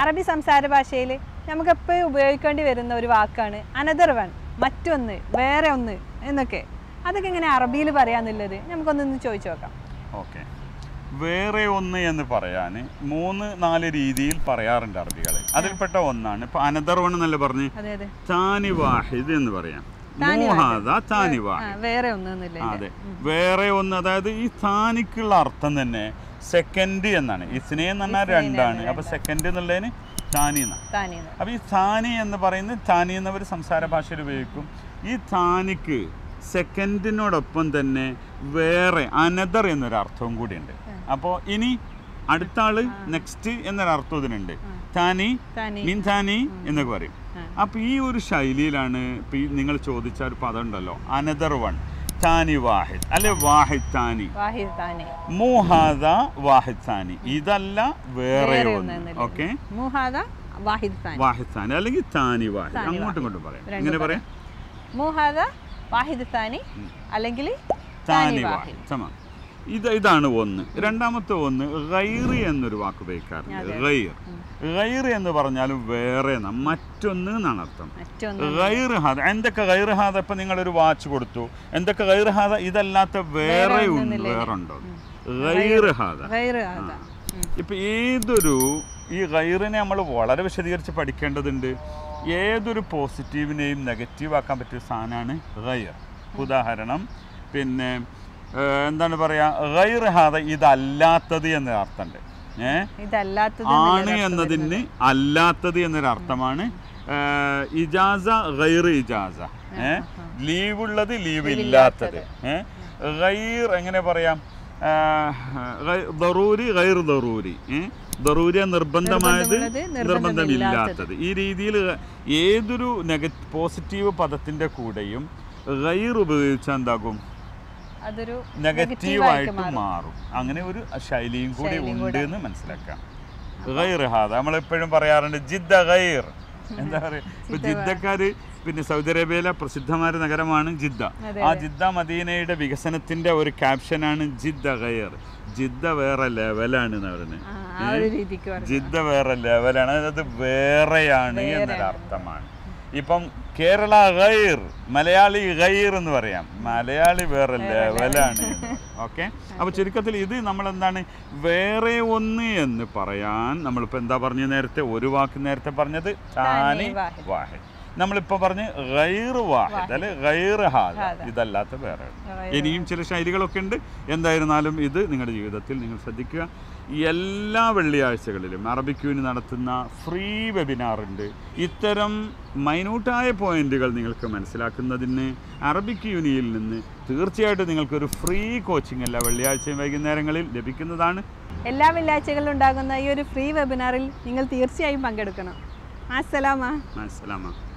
അറബി സംസാര ഭാഷയിൽ നമുക്ക് എപ്പോഴും ഉപയോഗിക്കേണ്ടി വരുന്ന ഒരു വാക്കാണ് അനദർ വൺ മറ്റൊന്ന് വേറെ ഒന്ന് എന്നൊക്കെ അതൊക്കെ എങ്ങനെ അറബിയിൽ പറയാന്നുള്ളത് നമുക്കൊന്നൊന്ന് ചോദിച്ചു നോക്കാം ഓക്കെ വേറെ ഒന്ന് എന്ന് പറയാൻ മൂന്ന് നാല് രീതിയിൽ പറയാറുണ്ട് അറബികൾ അതിൽപ്പെട്ട ഒന്നാണ് ഇപ്പൊ അനദർ വൺ എന്നല്ല പറഞ്ഞ് അതെ അതെ താനി വാഹിദ് എന്ന് പറയാം താനി മൂഹാദ താനി ആ, വാഹിദ് വേറെ ഒന്ന് എന്നില്ല അതെ വേറെ ഒന്ന് അതായത് ഈ താനിക്കുള്ള അർത്ഥം തന്നെ സെക്കൻഡ് എന്നാണ് ഇസ്നെ എന്ന് പറഞ്ഞാൽ രണ്ടാണ് അപ്പൊ സെക്കൻഡ് എന്നുള്ളതിന് താനി എന്നാണ് താനിന്ന് അപ്പൊ ഈ താനി എന്ന് പറയുന്നത് താനി എന്നവർ സംസാര ഭാഷയിൽ ഉപയോഗിക്കും ഈ താനിക്ക് സെക്കൻഡിനോടൊപ്പം തന്നെ വേറെ അനദർ എന്നൊരു അർത്ഥവും കൂടിയുണ്ട് അപ്പോൾ ഇനി അടുത്ത ആള് നെക്സ്റ്റ് എന്നൊരു അർത്ഥം ഇതിനുണ്ട് താനി താനി മീൻ താനി എന്നൊക്കെ പറയും ആ. അപ്പൊ ഈ ഒരു ശൈലിയിലാണ് ഇപ്പൊ ഈ നിങ്ങൾ ചോദിച്ച ഒരു പദം ഉണ്ടല്ലോ അനദർ വൺ താനി വാഹിദ് അല്ലെ വാഹിദ് താനി വാഹിദ് താനി മുഹാദ വാഹിദ് താനി ഇതല്ല വേറെ വേറെ ഒന്ന് ഒന്ന് എന്നല്ലേ? ഓക്കെ മുഹാദ വാഹിദ് താനി വാഹിദ് താനി അല്ലെങ്കിൽ താനി വാഹിദ് താനി അങ്ങോട്ടും വാഹിദ്. ഇങ്ങോട്ടും പറയാം രണ്ടും ഇങ്ങനെ പറയാം മുഹാദ വാഹിദ് താനി അല്ലെങ്കിൽ താനി വാഹിദ് സമ ഇത് ഇതാണ് ഒന്ന് രണ്ടാമത്തെ ഒന്ന് ഗൈറ് എന്നൊരു വാക്ക് ഉപയോഗിക്കാറുണ്ട് ഗൈർ ഗൈർ എന്ന് പറഞ്ഞാലും വേറെ ന- മറ്റൊന്ന് എന്നാണ് അർത്ഥം മറ്റൊന്ന് ഗൈർ ഹാദ എന്തൊക്കെ ഗൈർ ഹാദ ഇപ്പൊ നിങ്ങളൊരു വാച്ച് കൊടുത്തു എന്തൊക്കെ ഗൈർ ഹാദ ഇതല്ലാത്ത വേറെ ഉണ്ട് വേറെ ഉണ്ടോ ഗൈർ ഹാദ വേറെ ആകാം ഇപ്പൊ ഏതൊരു ഈ ഗൈറിനെ നമ്മൾ വളരെ വിശദീകരിച്ച് പഠിക്കേണ്ടതുണ്ട് ഏതൊരു പോസിറ്റീവിനെയും നെഗറ്റീവ് ആക്കാൻ പറ്റിയ സാധനമാണ് ഗൈർ ഉദാഹരണം പിന്നെ ഏഹ്, എന്താണ് പറയാ ഗൈർ ഹാദ ഇതല്ലാത്തത് എന്ന അർത്ഥമുണ്ട് ഏഹ് ഇതല്ലാത്തത് ആണ് എന്നതിന് അല്ലാത്തത് എന്നൊരു അർത്ഥമാണ് ഏഹ്, ഇജാസ ഗൈർ ഇജാസ ഏഹ് ലീവ് ഉള്ളത് ലീവ് ഇല്ലാത്തത് ഏഹ് ഗൈർ എങ്ങനെ പറയാം ഏഹ്, ഗൈ- ദറൂരി ഗൈർ ദറൂരി ഏഹ് ദറൂരി നിർബന്ധമായത് നിർബന്ധമുള്ളത്, നിർബന്ധമില്ലാത്തത് ഈ രീതിയിൽ ഏതൊരു നെഗറ്റ് പോസിറ്റീവ് പദത്തിന്റെ കൂടെയും ഗൈർ ഉപയോഗിച്ചാൽ എന്താകും അതൊരു നെഗറ്റീവായിട്ട് മാറും അങ്ങനെ ഒരു ശൈലിയും കൂടി ഉണ്ട് എന്ന് മനസ്സിലാക്കാം ഗൈർ ഹാദ നമ്മളെപ്പോഴും പറയാറുണ്ട് ജിദ്ദ ഗൈർ എന്താ പറയുക ഇപ്പൊ ജിദ്ദക്കാര് പിന്നെ സൗദി അറേബ്യയിലെ പ്രസിദ്ധമായ നഗരമാണ് ജിദ്ദ ആ ജിദ്ദ മദീനയുടെ വികസനത്തിന്റെ ഒരു ക്യാപ്ഷനാണ് ജിദ്ദ ഗൈർ ജിദ്ദ വേറെ ലെവലാണ് എന്ന് പറയുന്നത് ആ, ആ ഒരു രീതിക്ക് പറഞ്ഞു ജിദ്ദ വേറെ ലെവലാണ് അതായത് വേറെയാണ് എന്നൊരു അർത്ഥമാണ് ഇപ്പം കേരള ഗൈർ മലയാളി ഗൈർ എന്ന് പറയാം മലയാളി വേറെ ലെവലാണ് ഓക്കെ അപ്പൊ ചുരുക്കത്തിൽ ഇത് നമ്മൾ എന്താണ് വേറെ ഒന്ന് എന്ന് പറയാൻ നമ്മളിപ്പോ എന്താ പറഞ്ഞു നേരത്തെ ഒരു വാക്ക് നേരത്തെ പറഞ്ഞത് താനി വാഹിദ്. വാഹിദ് നമ്മളിപ്പോ പറഞ്ഞ് ഗൈർ വാഹിദ് അല്ലെ ഗൈർ ഹാദ ഇതല്ലാത്ത വേറെ ഇനിയും ചില ശൈലികളൊക്കെ ഉണ്ട് എന്തായിരുന്നാലും ഇത് നിങ്ങളുടെ ജീവിതത്തിൽ നിങ്ങൾ ശ്രദ്ധിക്കുക എല്ലാ വെള്ളിയാഴ്ചകളിലും അറബിക് യൂനി നടത്തുന്ന ഫ്രീ വെബിനാർ ഉണ്ട് ഇത്തരം മൈന്യൂട്ടായ പോയിന്റുകൾ നിങ്ങൾക്ക് മനസ്സിലാക്കുന്നതിന് അറബിക് യൂനിയിൽ നിന്ന് തീർച്ചയായിട്ടും നിങ്ങൾക്കൊരു ഫ്രീ കോച്ചിങ് എല്ലാ വെള്ളിയാഴ്ചയും വൈകുന്നേരങ്ങളിൽ ലഭിക്കുന്നതാണ് എല്ലാ വെള്ളിയാഴ്ചകളിലും ഉണ്ടാകുന്ന ഈ ഒരു ഫ്രീ വെബിനാറിൽ നിങ്ങൾ തീർച്ചയായും പങ്കെടുക്കണം അസ്സലാമ മനസ്സിലാമ